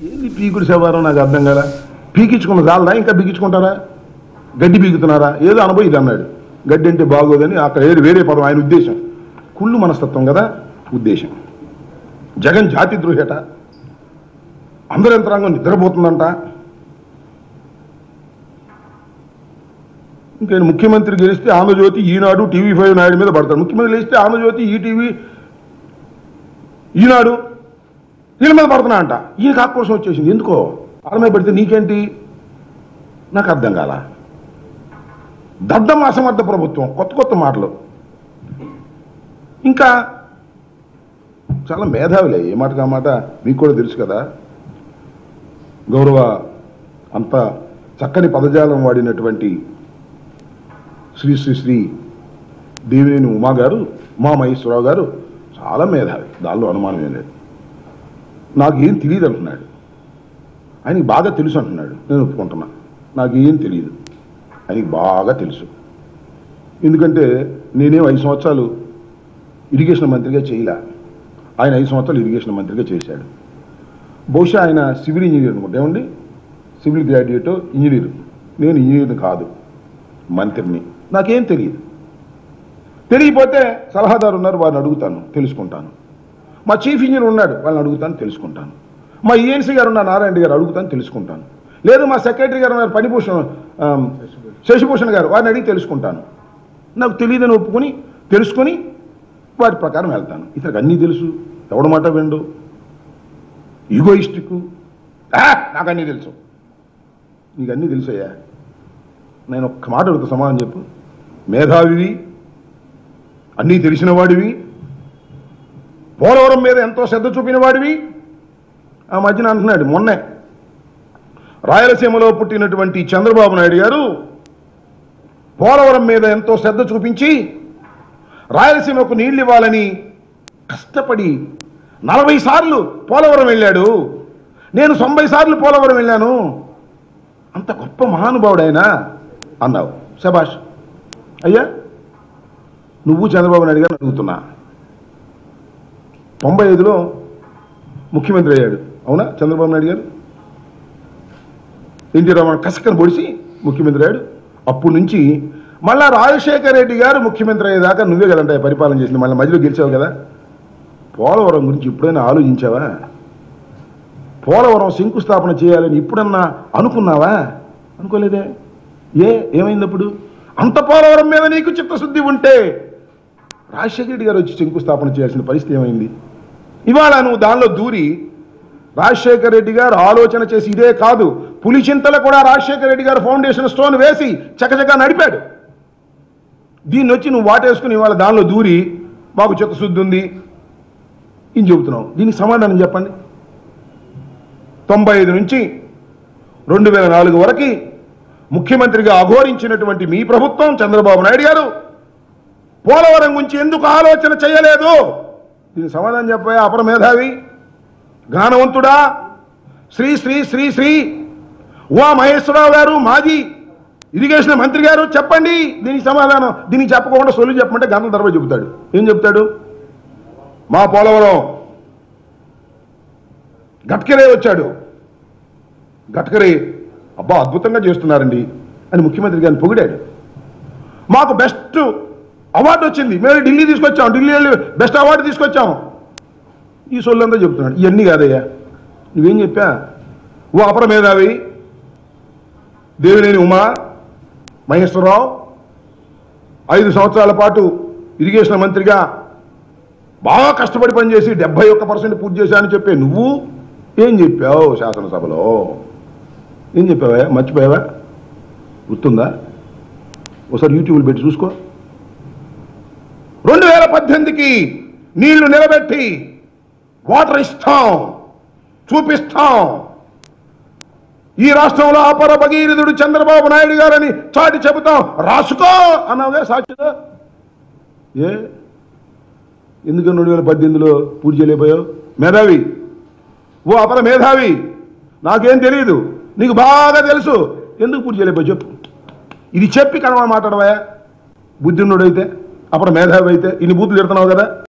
ఏంది పీకుడు శవారం నాకు అర్థం కదా పీకించుకున్న చాలదా ఇంకా పీకించుకుంటారా గడ్డి పీకుతున్నారా ఏదో అనుభవం ఇది అన్నాడు గడ్డి అంటే బాగోదని అక్కడ ఏది వేరే పదం ఆయన ఉద్దేశం కుళ్ళు మనస్తత్వం కదా ఉద్దేశం జగన్ జాతి ద్రోహట అందరు యంత్రాంగం నిద్రపోతుందంట ఇంకా ఆయన ముఖ్యమంత్రి గెలిస్తే ఆంధ్రజ్యోతి ఈనాడు టీవీ ఫైవ్ నాయుడు మీద పడతాడు ముఖ్యమంత్రి గెలిస్తే ఆంధ్రజ్యోతి ఈటీవీ ఈనాడు వీళ్ళ మీద పడుతున్నా అంట ఈయనకు ఆక్రోశం వచ్చేసింది ఎందుకో వాళ్ళ మీద పడితే నీకేంటి నాకు అర్థం కాల దద్దం అసమర్థ ప్రభుత్వం కొత్త కొత్త మాటలు ఇంకా చాలా మేధావులే ఏ మాటకు ఆ మాట మీకు కూడా తెలుసు కదా గౌరవ అంత చక్కని పదజాలం వాడినటువంటి శ్రీ శ్రీ శ్రీ దేవినేని ఉమా గారు ఉమా మహేశ్వరరావు గారు చాలా మేధావి దానిలో అనుమానం ఏం లేదు నాకు ఏం తెలియదు అంటున్నాడు ఆయనకి బాగా తెలుసు అంటున్నాడు నేను ఒప్పుకుంటున్నా నాకు ఏం తెలియదు ఆయనకి బాగా తెలుసు ఎందుకంటే నేనేం ఐదు సంవత్సరాలు ఇరిగేషన్ మంత్రిగా చేయలే ఆయన ఐదు సంవత్సరాలు ఇరిగేషన్ మంత్రిగా చేశాడు బహుశా ఆయన సివిల్ ఇంజనీర్ అనుకుంటా ఏమండి సివిల్ గ్రాడ్యుయేట్ ఇంజనీర్ నేను ఇంజనీర్ని కాదు మంత్రిని నాకేం తెలియదు తెలియకపోతే సలహాదారు ఉన్నారు వారిని అడుగుతాను తెలుసుకుంటాను మా చీఫ్ ఇంజనీర్ ఉన్నాడు వాళ్ళని అడుగుతాను తెలుసుకుంటాను మా ఈఎన్సీ గారు ఉన్నారు నారాయణ గారు అడుగుతాను తెలుసుకుంటాను లేదు మా సెక్రటరీ గారు ఉన్నారు పనిభూషణ్ ఆమ్, శశిభూషణ్ గారు వారిని అడిగి తెలుసుకుంటాను నాకు తెలియదని ఒప్పుకొని తెలుసుకొని వాటి ప్రకారం వెళ్తాను ఇతనికి అన్నీ తెలుసు ఎవడ మాట విండు ఈగోయిస్టిక్ నాకు అన్నీ తెలుసు నీకు అన్నీ తెలుసయ్యా నేను ఒక్క మాట అడుగుతా సమాధానం చెప్పు మేధావివి అన్నీ తెలిసిన వాడివి పోలవరం మీద ఎంతో శ్రద్ధ చూపిన వాడివి ఆ మధ్యన అంటున్నాడు మొన్నే రాయలసీమలో పుట్టినటువంటి చంద్రబాబు నాయుడు గారు పోలవరం మీద ఎంతో శ్రద్ధ చూపించి రాయలసీమకు నీళ్లు ఇవ్వాలని కష్టపడి నలభై సార్లు పోలవరం వెళ్ళాడు నేను తొంభై సార్లు పోలవరం వెళ్ళాను అంత గొప్ప మహానుభావుడైనా అన్నావు శబాష్ అయ్యా నువ్వు చంద్రబాబు నాయుడు గారిని అడుగుతున్నా తొంభై ఐదులో ముఖ్యమంత్రి అయ్యాడు అవునా చంద్రబాబు నాయుడు గారు ఎన్టీ రామారావు కసక్కను పొడిచి ముఖ్యమంత్రి అయ్యాడు అప్పటి నుంచి మళ్ళా రాజశేఖర రెడ్డి గారు ముఖ్యమంత్రి అయ్యేదాకా నువ్వే కదంట పరిపాలన చేసింది మళ్ళీ మధ్యలో గెలిచావు కదా పోలవరం గురించి ఎప్పుడైనా ఆలోచించావా పోలవరం శంకుస్థాపన చేయాలని ఇప్పుడన్నా అనుకున్నావా అనుకోలేదే ఏ ఏమైంది అప్పుడు అంత పోలవరం మీద నీకు చిత్తశుద్ధి ఉంటే రాజశేఖర రెడ్డి గారు వచ్చి శంకుస్థాపన చేయాల్సిన పరిస్థితి ఏమైంది ఇవాళ నువ్వు దానిలో దూరి రాజశేఖర రెడ్డి గారు ఆలోచన చేసి ఇదే కాదు పులిచింతల కూడా రాజశేఖర రెడ్డి గారు ఫౌండేషన్ స్టోన్ వేసి చకచకా నడిపాడు దీన్ని వచ్చి నువ్వు వాటేసుకుని ఇవాళ దానిలో దూరి మాకు చిత్తశుద్ధి ఉంది ఇది చెబుతున్నావు దీనికి సమాధానం చెప్పండి తొంభై ఐదు నుంచి రెండు వేల నాలుగు వరకు ముఖ్యమంత్రిగా అఘోరించినటువంటి మీ ప్రభుత్వం చంద్రబాబు నాయుడు గారు పోలవరం గురించి ఎందుకు ఆలోచన చేయలేదు దీనికి సమాధానం చెప్పాయా అపర మేధావి జ్ఞానవంతుడా శ్రీ శ్రీ శ్రీ శ్రీ ఉమా మహేశ్వరరావు గారు మాజీ ఇరిగేషన్ మంత్రి గారు చెప్పండి దీనికి సమాధానం దీనికి చెప్పకుండా సొల్లు చెప్పమంటే గంటల తరబడి చెబుతాడు ఏం చెప్తాడు మా పోలవరం గట్కరే వచ్చాడు గట్కరే అబ్బా అద్భుతంగా చేస్తున్నారండి అని ముఖ్యమంత్రి గారిని పొగిడాడు మాకు బెస్ట్ అవార్డు వచ్చింది మేము ఢిల్లీ తీసుకొచ్చాం ఢిల్లీ వెళ్ళి బెస్ట్ అవార్డు తీసుకొచ్చాం ఈ సొల్లంతా చెప్తున్నాడు ఇవన్నీ కాదయ్యా నువ్వేం చెప్పా ఓ అపర మేధావి దేవినేని ఉమా మహేశ్వరరావు ఐదు సంవత్సరాల పాటు ఇరిగేషన్ మంత్రిగా బాగా కష్టపడి పనిచేసి డెబ్బై ఒక్క పర్సెంట్ పూర్తి చేశానని చెప్పే నువ్వు ఏం చెప్పావు శాసనసభలో ఏం చెప్పావా మర్చిపోయావా గుర్తుందా ఒకసారి యూట్యూబ్లో పెట్టి చూసుకో రెండు వేల పద్దెనిమిదికి నీళ్లు నిలబెట్టి వాటర్ ఇస్తాం చూపిస్తాం ఈ రాష్ట్రంలో అపర భగీరథుడు చంద్రబాబు నాయుడు గారని చాటి చెబుతాం రాసుకో అన్నావుగా సాక్షిగా ఏ ఎందుకు రెండు వేల పద్దెనిమిదిలో పూర్తి చేయలేకపోయావు మేధావి ఓ అపర మేధావి నాకేం తెలియదు నీకు బాగా తెలుసు ఎందుకు పూర్తి చేయలేకపోయావు చెప్పు ఇది చెప్పి కనవ మాట్లాడవా బుద్ధి ఉన్నోడైతే అప్పుడు మేధావి అయితే ఇన్ని బూతులు తిడుతున్నావు కదా